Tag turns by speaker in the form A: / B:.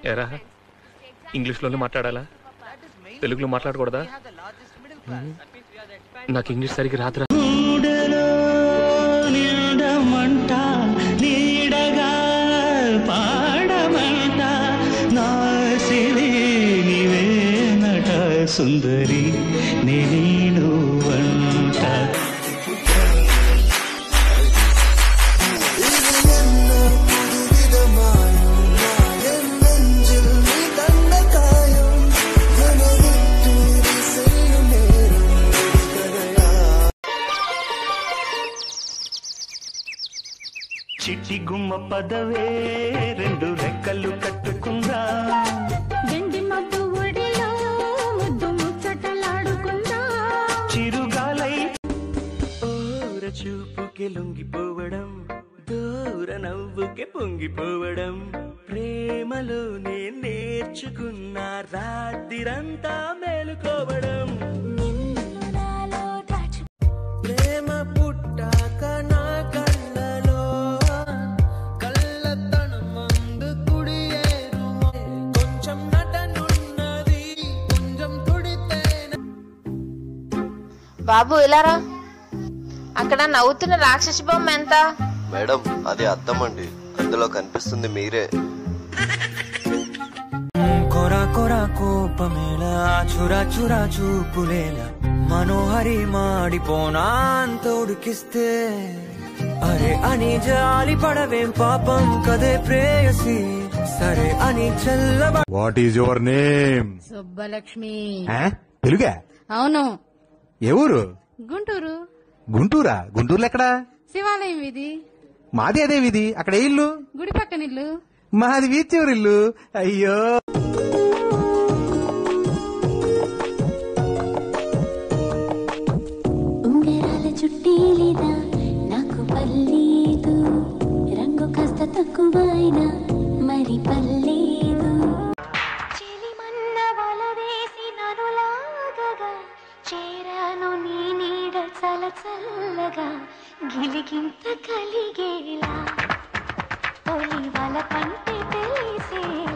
A: ఎరా ఇంగ్లీష్లోనే మాట్లాడాలా తెలుగులో మాట్లాడకూడదా మ్మ్. నాకు ఇంగ్లీష్ సరిగ్గా రాదురా
B: నిండమంట నీడగా పాడమంట నాసిని నీవేనట సుందరి నేను వంట చిట్టి గుమ్మ పదవే రెండు రెక్కలు కట్టుకుందా
C: గండి మబ్బు ఒడిలో ముద్దు ముచ్చటలాడుకుందా
B: చిరుగాలై దూర చూపుకి లొంగిపోవడం దూర నవ్వుకి పొంగిపోవడం ప్రేమలోనే నేర్చుకున్న రాత్రిరంతా మేలుకోవడం ప్రేమ పుట్టాక నా కళ్ళలో కళ్ళతనం మందు కుడియేరు కొంచెం నటనున్నది కొంచెం తుడితే
D: బాబు ఇలారా అక్కడ నవ్వుతున్న రాక్షసి బొమ్మ ఎంత
E: మేడం అది అద్దం అండి అందులో కనిపిస్తుంది మీరే
B: కొరా కొరా కోపమేలా చురా చురా చూపులేలా మనోహరి మాడిపోనా అంత ఉడికిస్తే అరే అని జాలి పడవేం పాపం కదే ప్రేయసి సరే అని చల్లబ
F: what is your name
C: Subbalakshmi
F: తెలుగా
C: అవును
F: ఏ ఊరు
C: గుంటూరు
F: గుంటూరా గుంటూరులో ఎక్కడా
C: శివాలయం ఇది
F: మాది అదే వీధి అక్కడ ఏ ఇల్లు
C: గుడి పక్కన ఇల్లు
F: మాది వీచూరు ఇల్లు అయ్యో
G: ఉంగరాల చుట్టీలిదా నాకు పర్లేదు రంగు కాస్త తక్కువైనా మరి పర్లేదు చెలిమన్న వల వేసి నన్ను లాగగా చేరాను నీ నీడ చల చల్లగా గిలిగింత కలిగేలా తొలి వల పంటే తెలిసేలా